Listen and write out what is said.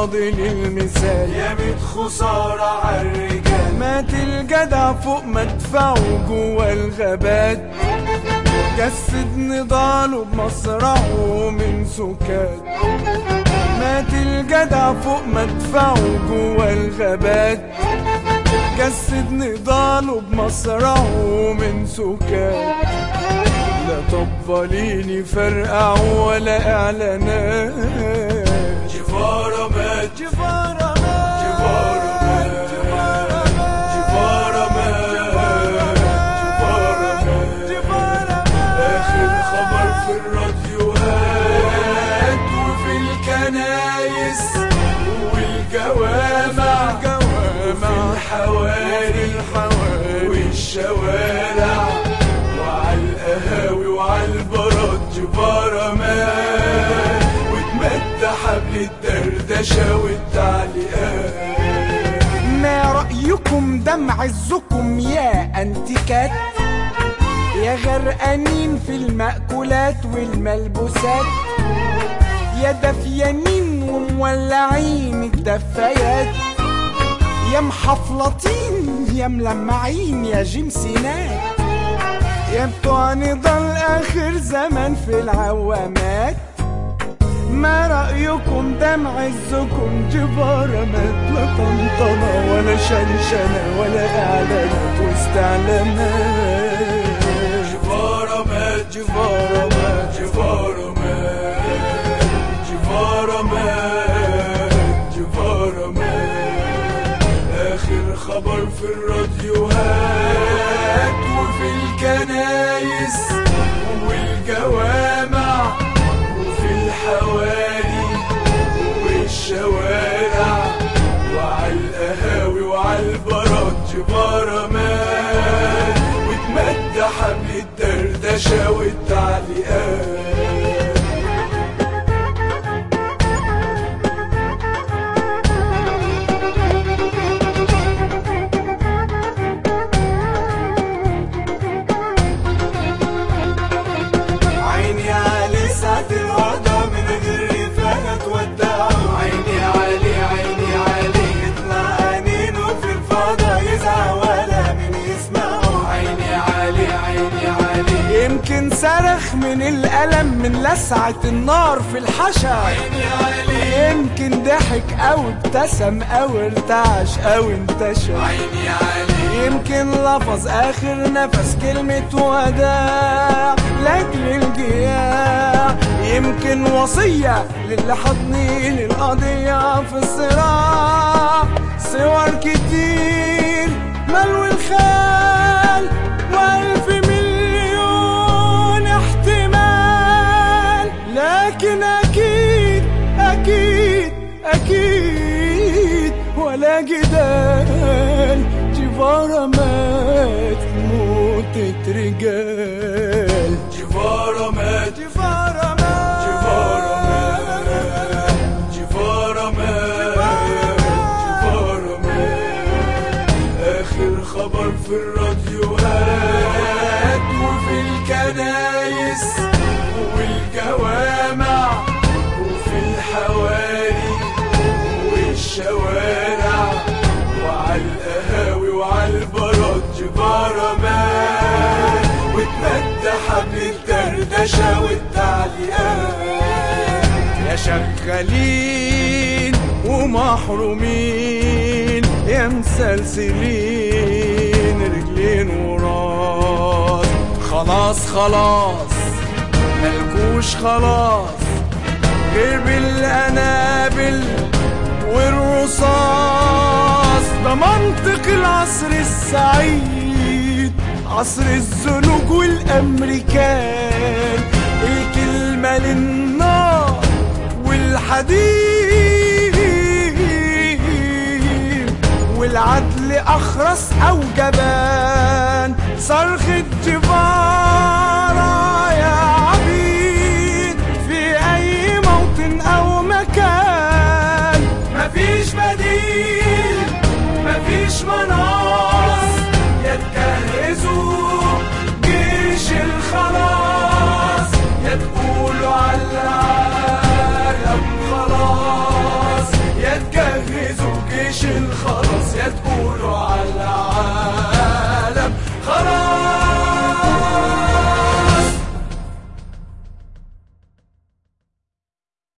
فاضل المثال يا ميت خسارة عالرجال مات الجدع فوق مدفعه جوا الغابات جسد نضاله بمصرعه من سكات مات الجدع فوق مدفعه جوا الغابات جسد نضاله بمصرعه من سكات لا طباليني فرقعوا ولا اعلانات جيفارا مات جفارة مات جيفارا مات جفارة مات جيفارا مات جيفارا مات آخر خبر في الراديوهات وفي الكنايس والجوامع وفي الحواري والشوارع وعلى القهاوي وعلى البارات جبارة مات واتمد حبل الدردشة والتعليقات ما رأيكم دم عزكم يا أنتيكات يا غرقانين في المأكولات والملبوسات يا دفيانين ومولعين الدفايات يا محفلطين يا ملمعين يا جمسينات يا بتوع نضال آخر زمن في العوامات ما رأيكم دم عزكم جبارة ما لا طنطنة ولا شنشنة ولا إعلانات واستعلانات جبارة مات جبارة مات جبارة مات جبارة مات جبارة مات آخر خبر في الراديوهات وفي الكنايس والجوامع وفي الحواري والشوارع وعلى القهاوي وعلى البارات جبارة مات واتمد حبل الدردشة والتعليقات عيني علي ساعة الوضع من غير رفاقة تودعه عيني علي عيني علي يطلع أنينه في الفضا يزعق ولا من يسمعه عيني علي عيني علي يمكن صرخ من الألم من لسعة النار في الحشا عيني علي يمكن ضحك أو ابتسم أو ارتعش أو انتشر عيني علي يمكن لفظ آخر نفس كلمة وداع لأجل الجياع يمكن وصية للي حضني للقضية في الصراع صور كتير ملو الخيال وألف مليون احتمال لكن أكيد أكيد أكيد ولا جدال جيفارا مات موتة رجال جيفارا مات جيفارا مات جيفارا مات جيفارا مات جيفارا مات آخر خبر في الراديوهات وفي الكنايس والجوامع وفي الحواري والشوارع وعلى القهاوي وعلى البارات جبارة مات واتمد حبل الدردشة والتعليقات يا شغالين ومحرومين يا مسلسلين رجلين وراس خلاص خلاص ملكوش خلاص غير بالقنابل والرصاص ده منطق العصر السعيد عصر الزنوج والامريكان الكلمة للنار والحديد والعدل اخرس او جبان صرخة جبان